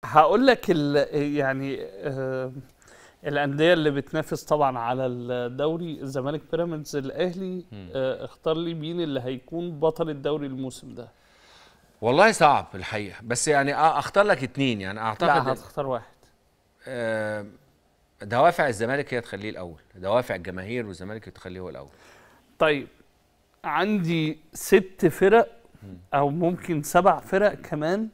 هقول لك ال- يعني آه، الانديه اللي بتنافس طبعا على الدوري الزمالك بيراميدز الاهلي مم. آه، اختار لي مين اللي هيكون بطل الدوري الموسم ده والله صعب الحقيقه بس يعني أ- اختار لك اتنين يعني لا اعتقد هتختار واحد آه، دوافع الزمالك هي تخليه الاول دوافع الجماهير والزمالك تخليه هو الاول طيب عندي ست فرق او ممكن سبع فرق كمان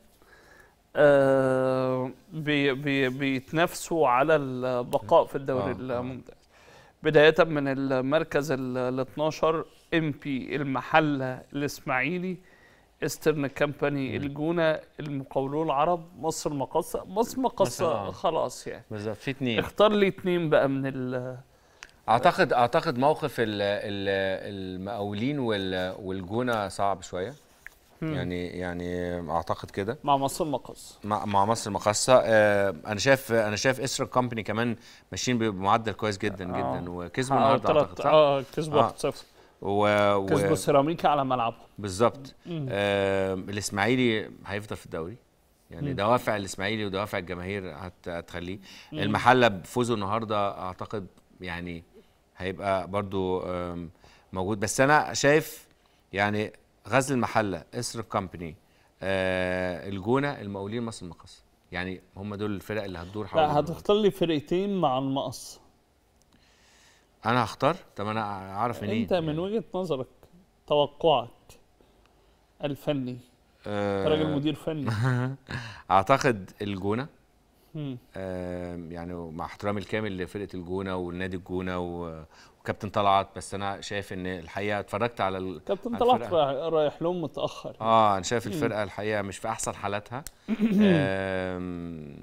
آه بي بي بيتنافسوا على البقاء في الدوري آه، آه. الممتاز بداية من المركز ال 12 ام بي المحلة الاسماعيلي استرن كامباني الجونة المقاولون العرب مصر المقاصة مصر المقاصة آه. خلاص يعني بالظبط في اتنين اختار لي اتنين بقى من ال اعتقد اعتقد موقف ال- ال- المقاولين وال- والجونه صعب شويه يعني يعني اعتقد كده مع مصر المقاصة مع مع مصر المقاصه آه انا شايف انا شايف اسر كومباني كمان ماشيين بمعدل كويس جدا آه. جدا وكسبوا آه، النهارده تلات- اعتقد صح؟ اه كسبوا آه. 1-0 و... و... كسبوا سيراميكا على ملعبهم بالظبط آه الاسماعيلي هيفضل في الدوري يعني مم. دوافع الاسماعيلي ودوافع الجماهير هت... هتخليه المحله بفوزه النهارده اعتقد يعني هيبقى برضو آم، موجود بس انا شايف يعني غزل المحله اسر كومباني آه الجونه المقاولين مصر المقص يعني هم دول الفرق اللي هتدور حوالين لا هتختار لي فرقتين مع المقص انا هختار طب انا اعرف منين انت من وجهة نظرك توقعك الفني آه انت راجل مدير فني اعتقد الجونه مم. آم، يعني مع احترامي الكامل لفرقه الجونه والنادي الجونه و- وكابتن طلعت بس انا شايف ان الحقيقه اتفرجت على ال... كابتن على طلعت الفرقة. رايح- رايح لهم متاخر اه انا شايف الفرقه الحقيقه مش في احسن حالاتها آم،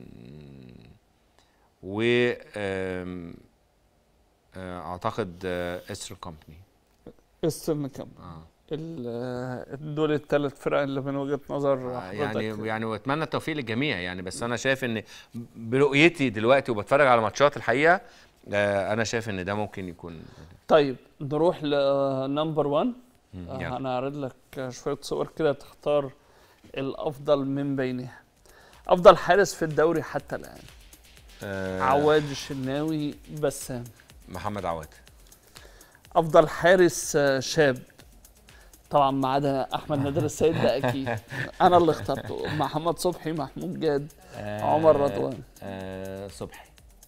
و آم، آه، اعتقد آه، اسر كومباني استنى كم اه ال- دول الثلاث فرق اللي من وجهة نظر آه، حضرتك يعني يعني واتمنى التوفيق للجميع يعني بس انا شايف ان برؤيتي دلوقتي وبتفرج على ماتشات الحقيقه آه، انا شايف ان ده ممكن يكون طيب نروح لنمبر 1 مم، يلا. هنعرض لك شوية صور كده تختار الأفضل من بينها أفضل حارس في الدوري حتى الآن آه، عواد الشناوي بسام محمد عواد افضل حارس آه، شاب طبعا ما عدا احمد نادر السيد ده اكيد انا اللي اخترته محمد صبحي محمود جاد عمر رضوان. آه صبحي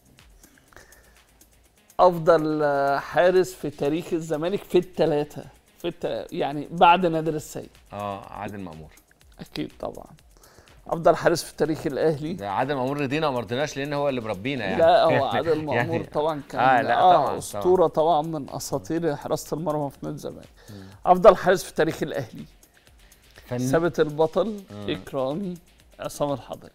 افضل آه، حارس في تاريخ الزمالك في الثلاثه في الت... يعني بعد نادر السيد اه عادل مأمور اكيد طبعا افضل حارس في تاريخ الاهلي ده عادل مأمور رضينا وما رضيناش لان هو اللي مربينا يعني لا هو يعني- عادل مأمور يعني طبعا كان آه، لا، طبعاً، اسطوره طبعا من اساطير حراسه المرمى في نادي الزمالك افضل حارس في تاريخ الاهلي فن... ثابت البطل آه. اكرامي عصام الحضري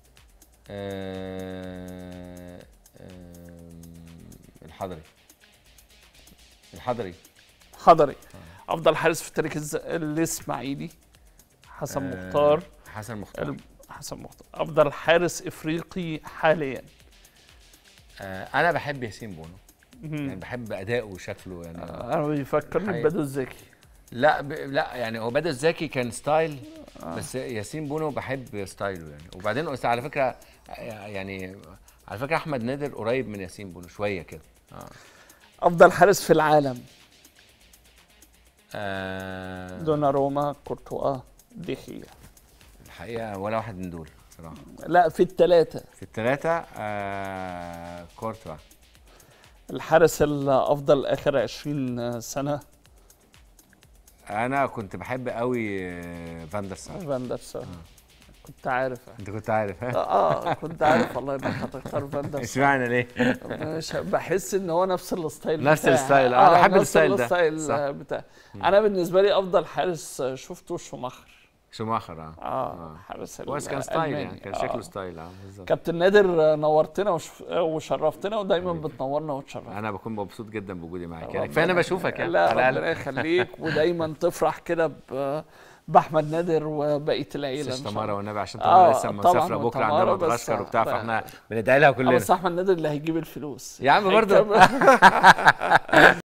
آه... آم، الحضري الحضري حضري افضل حارس في تاريخ الز... الاسماعيلي حسن آه، مختار حسن مختار ال- حسن مختار افضل حارس افريقي حاليا آه انا بحب ياسين بونو مهم. يعني بحب اداؤه وشكله يعني انا بيفكرني الحقيقة. ببدو الزكي لا ب... لا يعني هو بدر زكي كان ستايل بس ياسين بونو بحب ستايله يعني وبعدين أصل على فكره يعني على فكره احمد نادر قريب من ياسين بونو شويه كده اه, افضل حارس في العالم آه دوناروما كورتوا ديخيا الحقيقه ولا واحد من دول صراحه لا في الثلاثه في الثلاثه آه كورتوا الحارس الافضل اخر 20 سنه انا كنت بحب قوي آه، فاندر سار فاندر سار كنت عارف انت كنت عارف ها اه كنت عارف والله انك هتختار فاندر سار اشمعنى ليه مش بحس ان هو نفس الستايل نفس بتاعي. الستايل، أنا بحب نفس الستايل ده. الستايل صح. بتاع انا بالنسبه لي افضل حارس شفته شوماخر شوماخر اه اه حارس هو كان ستايل الألماني. يعني كان آه. شكله ستايل اه بالظبط كابتن نادر نورتنا وش- وشرفتنا ودايما بتنورنا وتشرفنا انا بكون مبسوط جدا بوجودي معاك يعني ربنا- كفايه انا بشوفك يعني لا على ربنا الاقل يخليك ودايما تفرح كده ب- باحمد نادر وبقيه العيله إن استاذ شاء تمارا الله. والنبي عشان آه، تمارا لسه طبعاً مسافره بكره وتمارا عندنا بس- مدغشقر وبتاع بقى- فاحنا بندعي لها آه، كلنا بس احمد نادر اللي هيجيب الفلوس يا عم برضه. هيكمل.